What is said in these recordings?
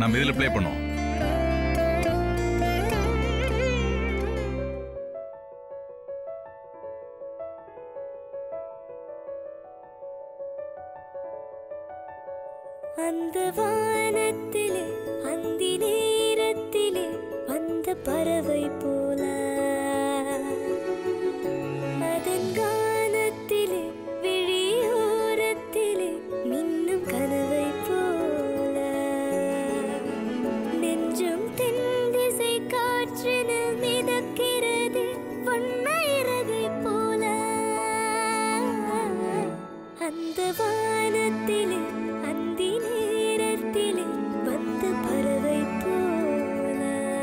நம்ம இதில் ப்ளே பண்ணுவோம் அந்த வானத்திலே அந்தி நேரத்திலே வந்த பறவை போல அதன் கானத்திலே விழியோரத்திலே மின்னும் கனவை போல நெஞ்சும் தென் திசை காற்றினில் மிதக்கிறது வண்ண இறகை போல அந்த வானத்திலே அந்தி நேரத்திலே வந்த பறவை போல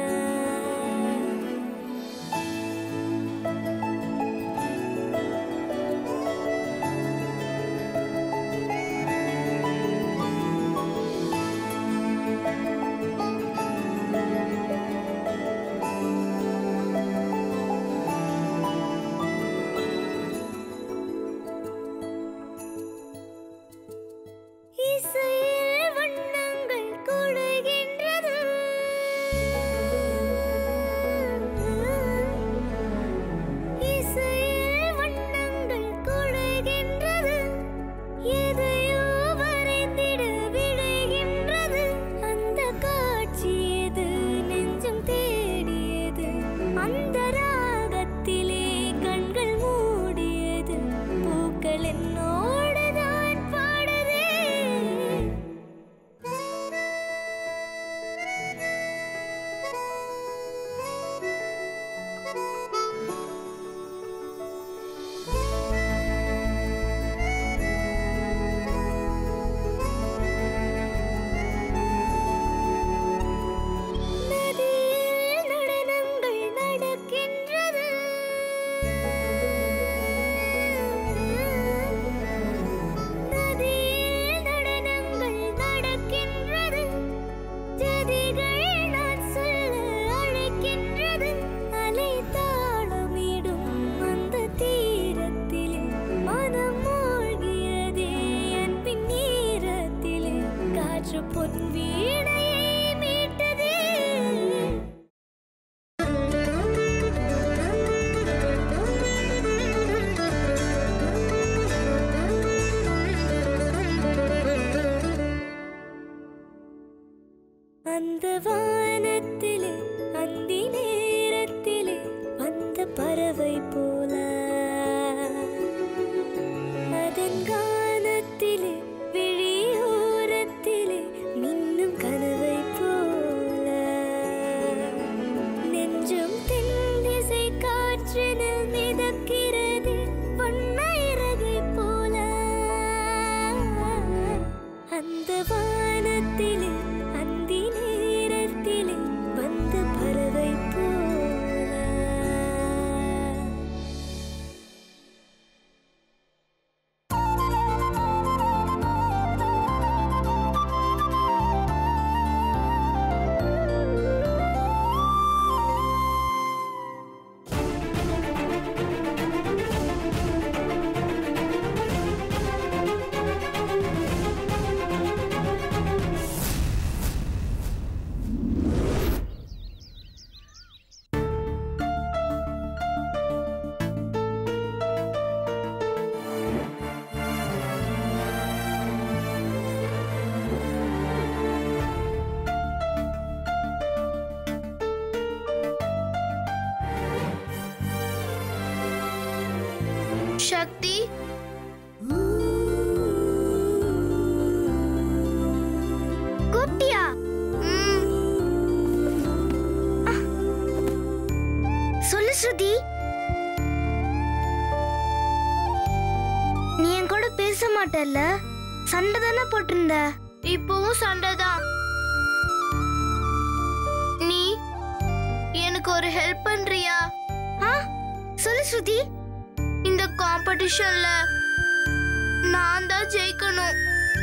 இசையில் வண்ணங்கள் குழைகின்றது இசையில் வண்ணங்கள் குழைகின்றது எதையோ வரைந்திட விழைகின்றது அந்த காட்சி எது நெஞ்சம் தேடியது அந்த ராகத்திலே கண்கள் மூடியது பூக்கள் என்னோடு தான் பாடுதே நதியில் நடனங்கள் நடக்கின்றது நதியில் நடனங்கள் நடக்கின்றது ஜதிகள் நான் சொல்ல அழைக்கின்றது அலை தாளமிடும் அந்த தீரத்திலே மனம் மூழ்கியதே அன்பின் நீரத்திலே காற்று பொன் வீணையை மீட்டதே அந்த வானத்திலே அந்தி நேரத்திலே வந்த பறவை போல அதன் கானத்திலே விழியோரத்திலே மின்னும் கனவை போல நெஞ்சும் தென் திசை காற்றினில் மிதக்கிறது வண்ண இறகை போல அந்த வானத்திலே அந்தி நேரத்திலே வந்த பறவை போல சக்தி கூப்பிட்டியா ம், சொல்லு ஸ்ருதி நீ என் கூட பேச மாட்டல்ல சண்டை தானே போட்டிருந்த இப்பவும் சண்டைதான் நீ எனக்கு ஒரு ஹெல்ப் பண்றியா ஆ சொல்லு ஸ்ருதி இந்த காம்படிஷன்ல நான் தான் ஜெயிக்கணும்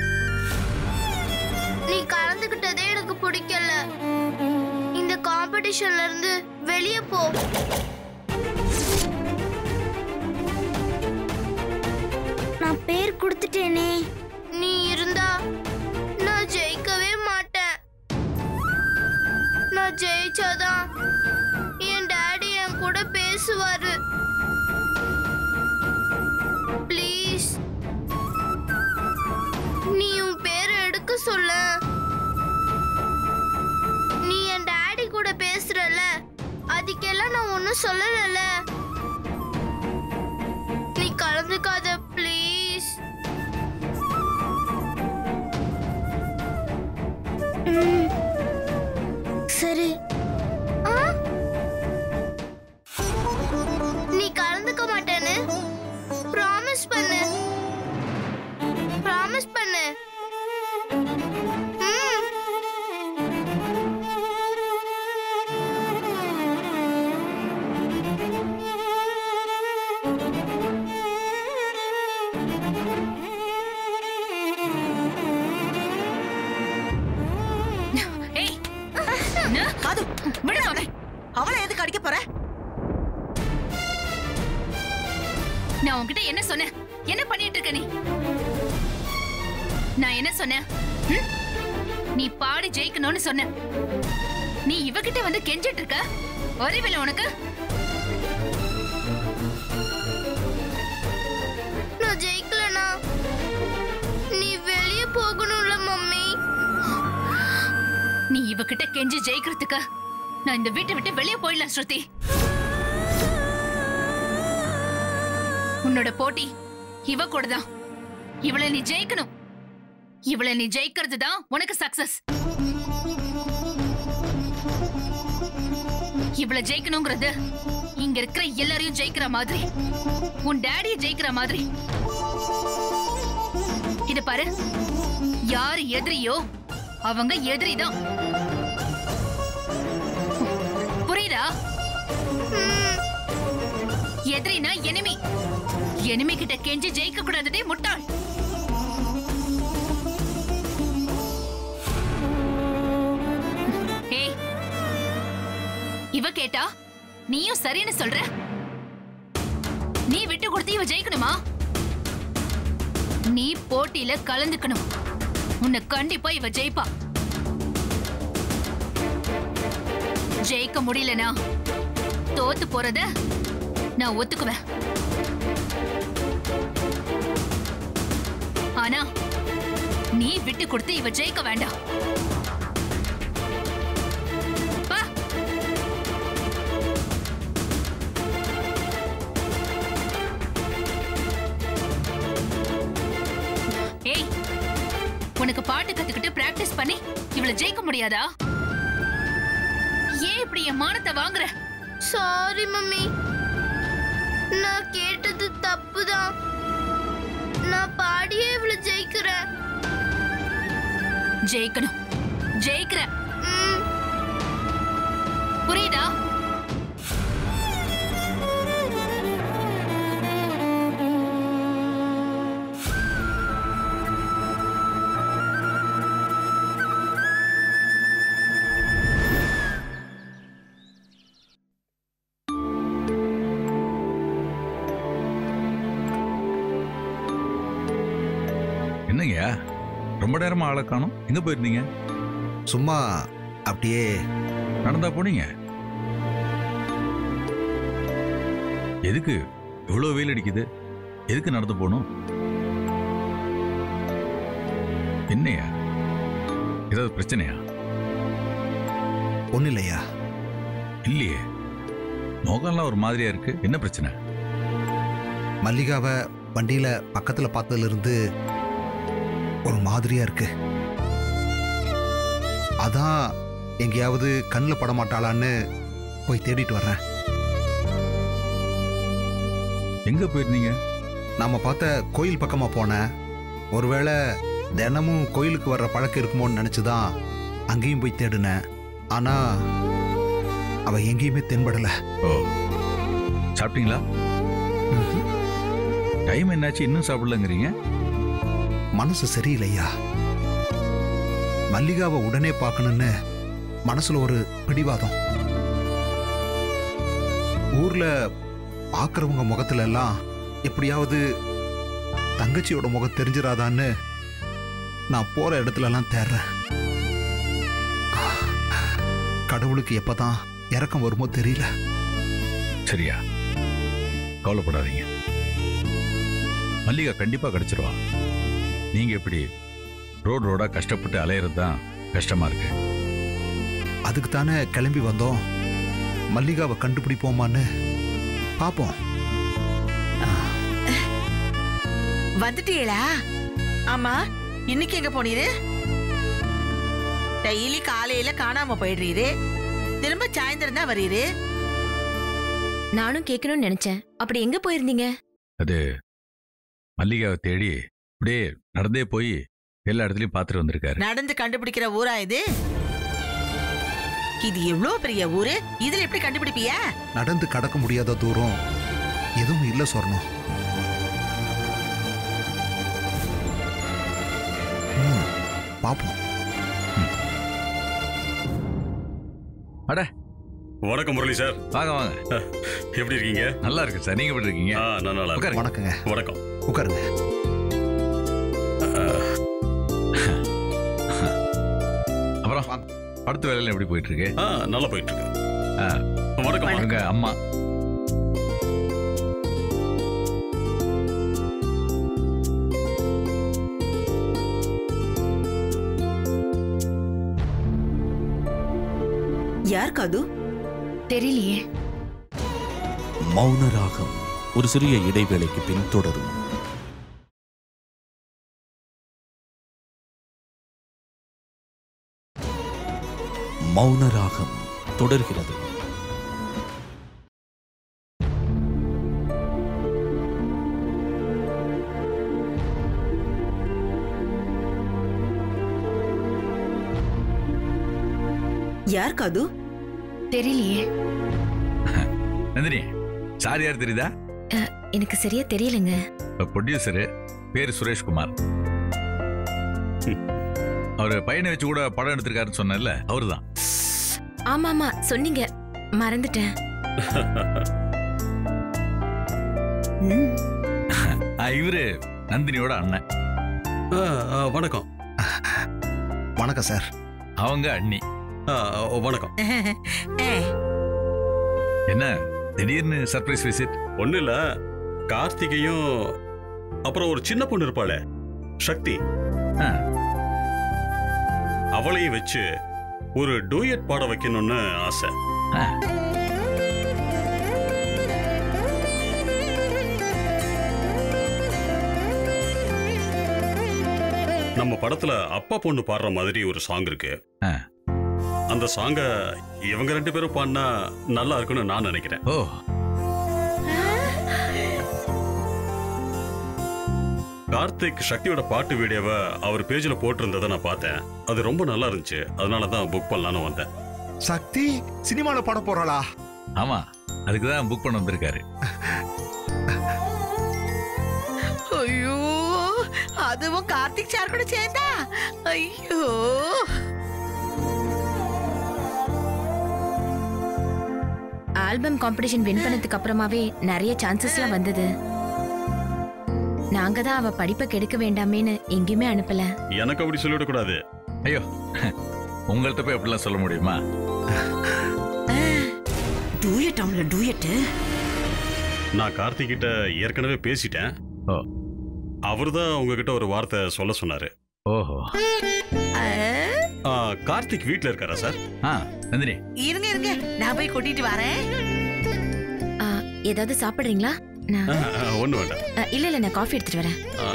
நீ கலந்துக்கிட்டதே எனக்கு பிடிக்கல இந்த காம்படிஷன்ல இருந்து வெளியே போ நான் பேர் கொடுத்துட்டேனே நீ இருந்தா நான் ஜெயிக்கவே மாட்டேன் நான் ஜெயிச்சாதான் என் டாடி என் கூட பேசுவாரு ப்ளீஸ் நீ உன் பேரை எடுக்க சொல்ல நீ என் டாடி கூட பேசுறல அதுக்கெல்லாம் நான் ஒன்றும் சொல்லலைல்ல நீ கலந்துக்காத ப்ளீஸ் ம். சரி நீ கலந்துக்க மாட்டேன்னு ப்ராமிஸ் பண்ணு ப்ராமிஸ் பண்ணு ம். ஏய் என்ன? காது விடு அவனை. அவளை எதுக்கு அடிக்க போற நான் உன்கிட்ட என்ன சொன்னேன் என்ன பண்ணிட்டு இருக்க நீ நான் என்ன சொன்னேன் ம்? நீ பாடி ஜெயிக்கணும்னு சொன்ன நீ இவகிட்ட வந்து கெஞ்சிட்டு இருக்க அறிவில்லை உனக்கு நான் ஜெயிக்கலனா நீ வெளியே போகணும்ல மம்மி நீ இவகிட்ட கெஞ்சி ஜெயிக்கிறதுக்கு நான் இந்த வீட்டை விட்டு வெளியே போயிடலாம் ஸ்ருதி உன்னோட போட்டி இவ கூட தான் இவளை நீ ஜெயிக்கணும் இவளை நீ ஜெயிக்கிறது தான் உனக்கு சக்சஸ் இவளை ஜெயிக்கணுங்கிறது இங்க இருக்கிற எல்லாரையும் ஜெயிக்கிற மாதிரி உன் டேடிய ஜெயிக்கிற மாதிரி இத பாரு யாரு எதிரியோ அவங்க எதிரிதான் புரியுதா எதிரினா எனிமி எனிமி கிட்ட கெஞ்சி ஜெயிக்க கூடாததே முட்டாள் ஏய் இவ கேட்டா நீயும் சரின்னு சொல்ற நீ விட்டு கொடுத்து இவ ஜெயிக்கணுமா நீ போட்டியில கலந்துக்கணும் உன்னை கண்டிப்பா இவ ஜெயிப்பா ஜெயிக்க முடியலனா தோத்து போறத நான் ஒத்துக்குவேன் ஆனா நீ விட்டு கொடுத்து இவ ஜெயிக்க வேண்டாம் வா. ஏய் உனக்கு பாட்டு கத்துக்கிட்டு பிராக்டிஸ் பண்ணி இவள ஜெயிக்க முடியாதா ஏன் இப்படி என் மானத்தை வாங்குற சாரி மம்மி நான் கேட்டது தப்புதான் நான் பாடியே இவ்வளவு ஜெயிக்கிறேன் ஜெயிக்கணும் ஜெயிக்கிற ம், புரியுதா என்னங்கய்யா ரொம்ப நேரமா ஆளை காணோம் எங்க போயிருந்தீங்க சும்மா அப்படியே நடந்தா போனீங்க எதுக்கு இவ்வளோ வெயில் அடிக்குது எதுக்கு நடந்து போகணும் என்னையா ஏதாவது பிரச்சனையா ஒன்றும் இல்லையா இல்லையே முகம்லாம் ஒரு மாதிரியா இருக்கு என்ன பிரச்சனை மல்லிகாவை வண்டியில பக்கத்துல பார்த்ததுல இருந்து ஒரு மாதிரியா இருக்கு அதான் எங்கேயாவது கண்ணில் பட மாட்டாளான்னு போய் தேடிட்டு வர்றேன் எங்க போயிருந்தீங்க நாம பார்த்த கோயில் பக்கமா போனேன் ஒருவேளை தினமும் கோயிலுக்கு வர்ற பழக்கம் இருக்குமோன்னு நினைச்சுதான் அங்கேயும் போய் தேடினேன் ஆனா அவ எங்கேயுமே தென்படல ஓ சாப்பிட்டீங்களா டைம் என்னாச்சு இன்னும் சாப்பிடலங்கிறீங்க மனசு சரியில்லையா மல்லிகாவை உடனே பார்க்கணும்னு மனசுல ஒரு பிடிவாதம் ஊர்ல பார்க்கறவங்க முகத்துல எல்லாம் எப்படியாவது தங்கச்சியோட முகம் தெரிஞ்சிராதான்னு நான் போற இடத்துல எல்லாம் தேடுறேன் கடவுளுக்கு எப்பதான் இறக்கம் வருமோ தெரியல சரியா கவலைப்படாதீங்க மல்லிகா கண்டிப்பா கிடைச்சிருவா நீங்க இப்படி ரோடு ரோடா கஷ்டப்பட்டு அலையிறது தான் கஷ்டமா இருக்கு அதுக்கு தானே கிளம்பி வந்தோம் மல்லிகாவை கண்டுபிடிப்போமான்னு பார்ப்போம் வந்துட்டீங்களா ஆமா இன்னைக்கு எங்க போனீரு டெய்லி காலையில காணாம போயிடுறீரு திரும்ப சாயந்தரம் தான் வரீரு நானும் கேட்கணும்னு நினைச்சேன் அப்படி எங்க போயிருந்தீங்க அது மல்லிகாவை தேடி அப்படியே நடந்தே போய் எல்லா இடத்துலயும் பார்த்துட்டு வந்திருக்காரு நடந்து கண்டுபிடிக்கிற ஊரா இது இது எவ்வளவு பெரிய ஊரு இதுல எப்படி கண்டுபிடிப்பிய நடந்து கடக்க முடியாத தூரம் எதுவும் இல்லை சொர்ணம் ம், பார்ப்போம் வணக்கம் முரளி சார் வாங்க வாங்க எப்படி இருக்கீங்க நல்லா இருக்கு சார் நீங்க எப்படி இருக்கீங்க ஆ நான் நல்லா இருக்கேன். உட்காருங்க. வணக்கங்க வணக்கம் உட்காருங்க அப்புறம் படுத்து வேலையில எப்படி போயிட்டு இருக்கு ஆ நல்லா போயிட்டு இருக்கு ஆ. வணக்கம் உங்க அம்மா யாருக்கு அது தெரியலையே மௌன ராகம் ஒரு சிறிய இடைவேளைக்கு பின் தொடரும் மௌன ராகம் தொடர்கிறது யாருக்கு அது தெரியலையே நந்தினி சார் யார் தெரியுதா எனக்கு சரியா தெரியலங்க ப்ரொடியூசரு பேர் சுரேஷ்குமார் அவர் பையனை வச்சு கூட படம் எடுத்திருக்காருன்னு சொன்னேன்ல அவர்தான் ஆமா ஆமா சொன்னீங்க மறந்துட்டேன் ஆ, இவரு நந்தினியோட அண்ணன் ஆ, ஆ, வணக்கம் வணக்கம் சார் அவங்க அண்ணி ஆ, ஆ, வணக்கம் என்ன திடீர்னு சர்ப்ரைஸ் விசிட் ஒண்ணு இல்ல கார்த்திகையும் அப்புறம் ஒரு சின்ன பொண்ணு இருப்பாளே சக்தி ஆ. அவளையும் வச்சு ஒரு டூயட் பாட வைக்கணும்னு ஆசை ஆ. நம்ம படத்துல அப்பா பொண்ணு பாடுற மாதிரி ஒரு சாங் இருக்கு ஆ. அந்த சாங்க இவங்க ரெண்டு பேரும் பாடினா நல்லா இருக்கும்னு நான் நினைக்கிறேன் ஓ கார்த்திக் சக்தியோட பாட்டு வீடியோவை அவர் பேஜ்ல போட்டிருந்ததை நான் பார்த்தேன் அது ரொம்ப நல்லா இருந்துச்சு அதனால தான் புக் பண்ணலான்னு வந்தேன் சக்தி சினிமால பாட போறாளா ஆமா அதுக்கு தான் புக் பண்ண வந்திருக்காரு ஐயோ அதுவும் கார்த்திக் சார் கூட சேர்ந்தா ஐயோ ஆல்பம் காம்படிஷன் வின் பண்ணதுக்கு அப்புறமாவே நிறைய சான்சஸ்லாம் வந்தது நாங்க தான் அவ படிப்பை கெடுக்க வேண்டாமேன்னு எங்கேயுமே அனுப்பல எனக்கு அப்படி சொல்லிவிடக்கூடாது ஐயோ உங்கள்கிட்ட போய் அப்படிலாம் சொல்ல முடியுமா டூயட் அவங்கள டூயட்டு நான் கார்த்திக் கிட்ட ஏற்கனவே பேசிட்டேன் ஓ. அவர்தான் உங்ககிட்ட ஒரு வார்த்தை சொல்ல சொன்னாரு ஓஹோ ஆ, கார்த்திக் வீட்ல இருக்காரா சார் ஆ நந்தினி இருங்க இருங்க நான் போய் கூட்டிட்டு வரேன் ஆ, ஏதாவது சாப்பிடுறீங்களா நான் ஒண்ணு வேண்டாம் ஆ, இல்ல இல்ல நான் காஃபி எடுத்துட்டு வரேன் ஆ,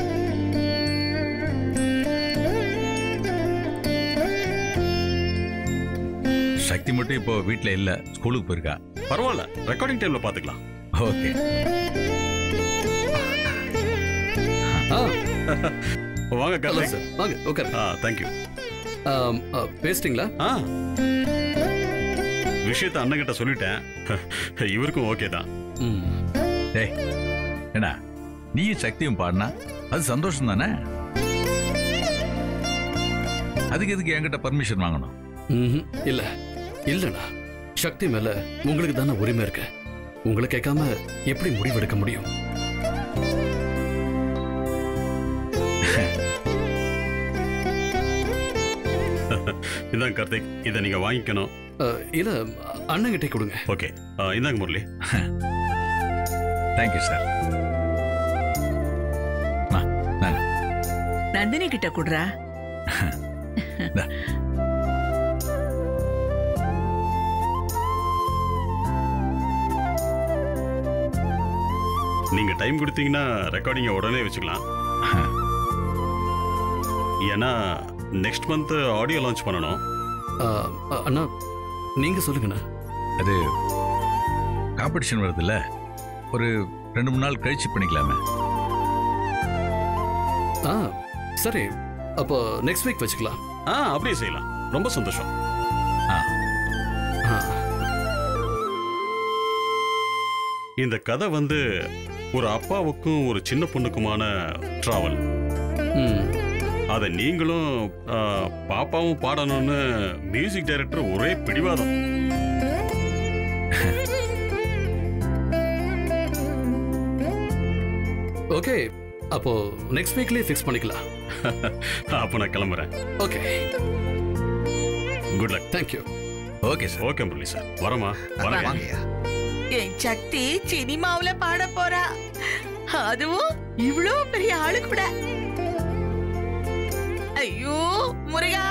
சக்தி மட்டும் இப்போ வீட்ல இல்ல ஸ்கூலுக்கு போயிருக்கா பரவாயில்ல ரெக்கார்டிங் டைம்ல பாத்துக்கலாம் ஓகே வாங்க ஹலோ கார்த்திக் சார் வாங்க உட்கார் ஆ தேங்க்யூ பேசிட்டீங்களா ஆ விஷயத்த அண்ணன் கிட்ட சொல்லிட்டேன் இவருக்கும் ஓகே தான் ம் டேய் என்ன நீயும் சக்தியும் பாடினா அது சந்தோஷம் தானே அதுக்கு எதுக்கு என்கிட்ட பர்மிஷன் வாங்கணும் ம்ஹும். இல்ல இல்லண்ணா சக்தி மேல உங்களுக்கு தானே உரிமை இருக்கு உங்களை கேட்காம எப்படி முடிவெடுக்க முடியும் இதான் கார்த்திக் இதை நீங்க வாங்கிக்கணும் இல்ல அண்ணங்கிட்டே கொடுங்க ஓகே இந்தாங்க முரளி தேங்க்யூ சார் நந்தினி கிட்ட குடுறா நீங்க டைம் கொடுத்தீங்கன்னா ரெக்கார்டிங்க உடனே வச்சுக்கலாம் ஏன்னா நெக்ஸ்ட் மந்த் ஆடியோ லான்ச் பண்ணணும் அண்ணா நீங்க சொல்லுங்கண்ணா அது காம்படிஷன் வருதுல்ல ஒரு ரெண்டு மூணு நாள் கழிச்சு பண்ணிக்கலாமே ஆ சரி அப்போ நெக்ஸ்ட் வீக் வச்சுக்கலாம் ஆ அப்படியே செய்யலாம் ரொம்ப சந்தோஷம் இந்த கதை வந்து ஒரு அப்பாவுக்கும் ஒரு சின்ன பொண்ணுக்குமான டிராவல் அதை நீங்களும் ஆ, பாப்பாவும் பாடணும்னு மியூசிக் டைரக்டர் ஒரே பிடிவாதம் ஓகே அப்போ நெக்ஸ்ட் வீக்லயே ஃபிக்ஸ் பண்ணிக்கலாம் அப்போ நான் கிளம்புறேன் okay good luck thank you okay sir okay Murali sir வரமா வரேன் என் சக்தி சினிமாவுல பாட போறா அதுவும் இவ்ளோ பெரிய ஆளு கூட ஐயோ முருகா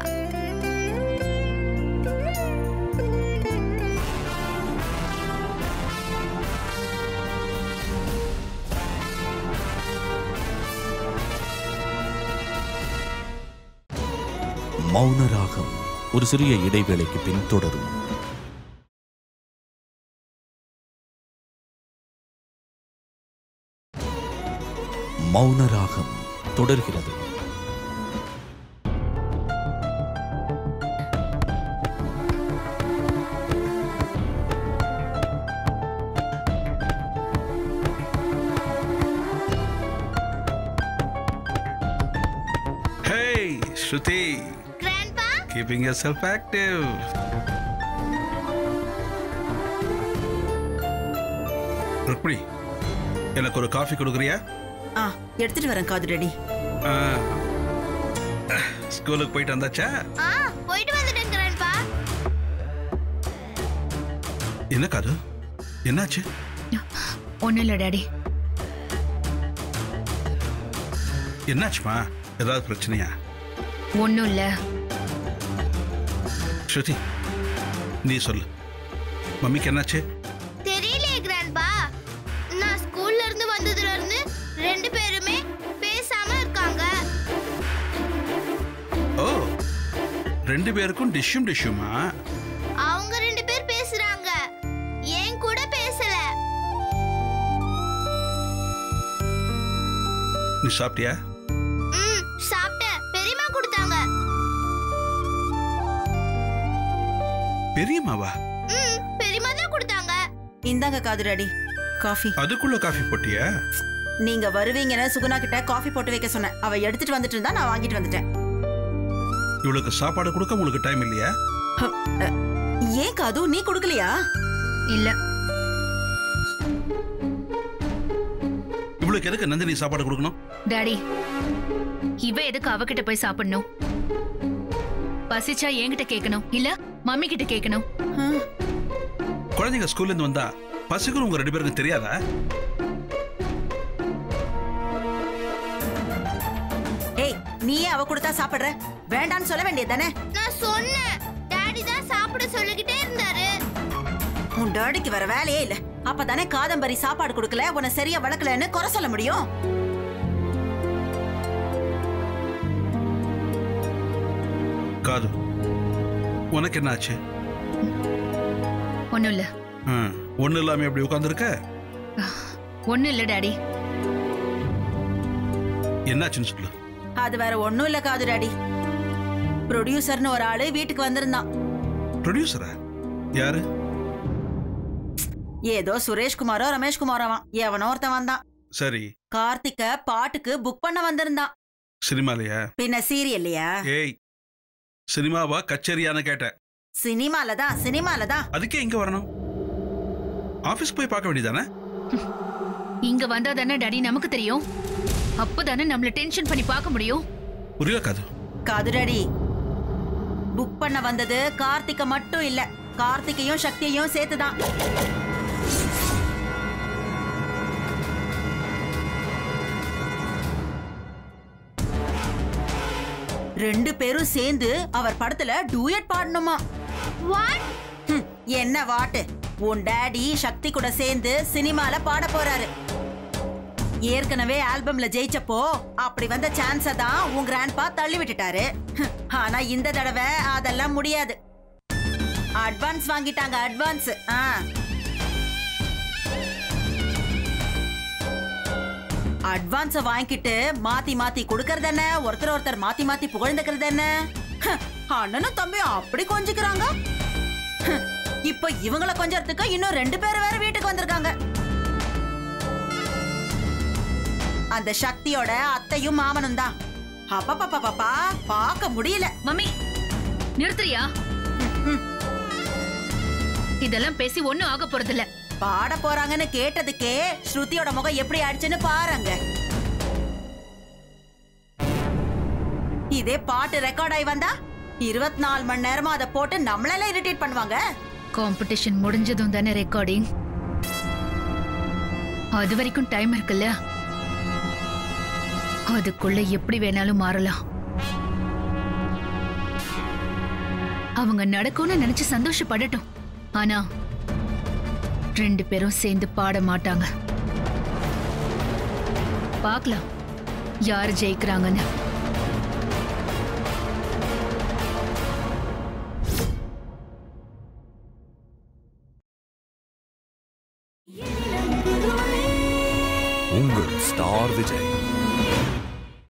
மௌனராகம் ஒரு சிறிய இடைவேளைக்கு பின் தொடரும் மௌனராகம் தொடர்கிறது Hey, Shruti. Grandpa? Keeping yourself active. Rukmini எனக்கு ஒரு காஃபி கொடுக்குறியா ஆ எடுத்துட்டு வரேன் காது ரெடி ஆ, ஸ்கூலுக்கு போயிட்டு வந்தாச்சா ஆ போயிட்டு வந்துட்டேன் கிராண்ட்பா என்ன காது என்னாச்சு ஒன்றும் இல்லை டாடி என்னாச்சுமா ஏதாவது பிரச்சனையா ஒன்றும் இல்லை ஸ்ருதி நீ சொல்லு மம்மிக்கு என்னாச்சு தெரியலையே கிராண்ட்பா நான் ஸ்கூல்ல இருந்து வந்ததுல இருந்து ரெண்டு பேருமே பேசாம இருக்காங்க ஓ ரெண்டு பேருக்கும் டிஷ்ஷும் டிஷ்ஷுமா அவங்க ரெண்டு பேர் பேசுறாங்க ஏன் கூட பேசல நீ சாப்பிட்டியா ம் சாப்பிட்டேன் பெரியம்மா கொடுத்தாங்க பெரியம்மாவா ம் பெரியம்மா தான் கொடுத்தாங்க இந்தாங்க காது ரெடி காஃபி அதுக்குள்ள காஃபி போட்டியா நீங்க வருவீங்கன்னு சுகுணா கிட்ட காஃபி போட்டு வைக்க சொன்னேன் அவ எடுத்துட்டு வந்துட்டு இருந்தா நான் வாங்கிட்டு வந்துட்டேன் இவளுக்கு சாப்பாடு கொடுக்க உங்களுக்கு டைம் இல்லையா ஏன் காது நீ கொடுக்கலையா இல்ல இவளுக்கு எதுக்கு நந்தினி சாப்பாடு கொடுக்கணும் டாடி இவ எதுக்கு அவகிட்ட போய் சாப்பிடணும் பசிச்சா என்கிட்ட கேட்கணும் இல்ல மம்மி கிட்ட கேட்கணும் குழந்தைங்க ஸ்கூல்ல இருந்து வந்தா பசிக்குன்னு உங்க ரெண்டு பேருக்கும் தெரியாதா ஏய் நீயே அவ கொடுத்தா சாப்பிடுற வேண்டான்னு சொல்ல வேண்டியது தானே நான் சொன்னேன் டாடி தான் சாப்பிட சொல்லிக்கிட்டே இருந்தாரு உன் டாடிக்கு வேற வேலையே இல்ல அப்பதானே காதம்பரி சாப்பாடு கொடுக்கல உன்னை சரியா வளர்க்கலன்னு குறை சொல்ல முடியும் காது உனக்கு என்ன ஆச்சு ஒன்றும் இல்ல ஒண்ணு இல்லாம எப்படி உட்காந்துருக்க ஒன்றும் இல்ல டாடி என்னாச்சுன்னு சொல்லு அது வேற ஒண்ணும் இல்ல காது டாடி ப்ரொடியூசர்னு ஒரு ஆளு வீட்டுக்கு வந்திருந்தான் ப்ரொடியூசரா யாரு ஏதோ சுரேஷ் குமாரோ ரமேஷ் குமாரோவான் எவனோ ஒருத்தன் வந்தான் சரி கார்த்திக்க பாட்டுக்கு புக் பண்ண வந்திருந்தான் சினிமாலயா பின்ன சீரியல்லையா ஏய் சினிமாவா கச்சேரியான்னு கேட்டேன் சினிமால தான் சினிமால தான் அதுக்கே இங்க வரணும் ஆபீஸ் போய் பார்க்க வேண்டியதானே இங்க வந்தா தானே டாடி நமக்கு தெரியும் அப்பதானே நம்மள டென்ஷன் பண்ணி பார்க்க முடியும் புரியல காது காது டாடி புக் பண்ண வந்தது கார்த்திக்க மட்டும் இல்ல கார்த்திகையும் சக்தியையும் சேர்த்துதான் ரெண்டு பேரும் சேர்ந்து அவர் படத்துல டூயட் பாடணுமா ஹம், என்ன வாட்டு உன் டாடி சக்தி கூட சேர்ந்து சினிமால பாட போறாரு ஏற்கனவே ஆல்பம்ல ஜெயிச்சப்போ அப்படி வந்த சான்ஸ தான் உன் கிராண்ட்பா தள்ளி விட்டுட்டாரு ஹம், ஆனா இந்த தடவை அதெல்லாம் முடியாது அட்வான்ஸ் வாங்கிட்டாங்க அட்வான்ஸ் ஆ அட்வான்ஸ வாங்கிட்டு மாத்தி மாத்தி கொடுக்கறது என்ன ஒருத்தர் ஒருத்தர் மாத்தி மாத்தி புகழ்ந்துக்கிறது என்ன ஹம், அண்ணனும் தம்பியும் அப்படி கொஞ்சிக்கிறாங்க ஹம், இப்ப இவங்கள கொஞ்சறதுக்கு இன்னும் ரெண்டு பேர் வேற வீட்டுக்கு வந்திருக்காங்க அந்த சக்தியோட அத்தையும் மாமனும் தான் அப்பப்பப்பப்பா பார்க்க முடியல மம்மி நிறுத்துறியா இதெல்லாம் பேசி ஒண்ணும் ஆக போறதில்ல பாட போறாங்கன்னு கேட்டதுக்கே ஸ்ருதியோட முகம் எப்படி ஆயிடுச்சுன்னு பாருங்க இதே பாட்டு ரெக்கார்ட் ஆகி வந்தா இருபத்தி நாலு மணி நேரமா அதை போட்டு நம்மளெல்லாம் இரிட்டேட் பண்ணுவாங்க காம்படிஷன் முடிஞ்சதும் தானே ரெக்கார்டிங் அது வரைக்கும் டைம் இருக்குல்ல அதுக்குள்ள எப்படி வேணாலும் மாறலாம் அவங்க நடக்கும்னு நினைச்சு சந்தோஷப்படட்டும் ஆனா ரெண்டு பேரும் சேர்ந்து பாட மாட்டாங்க பார்க்கலாம் யார் ஜெயிக்கிறாங்கன்னு உங்கள் ஸ்டார் விஜய்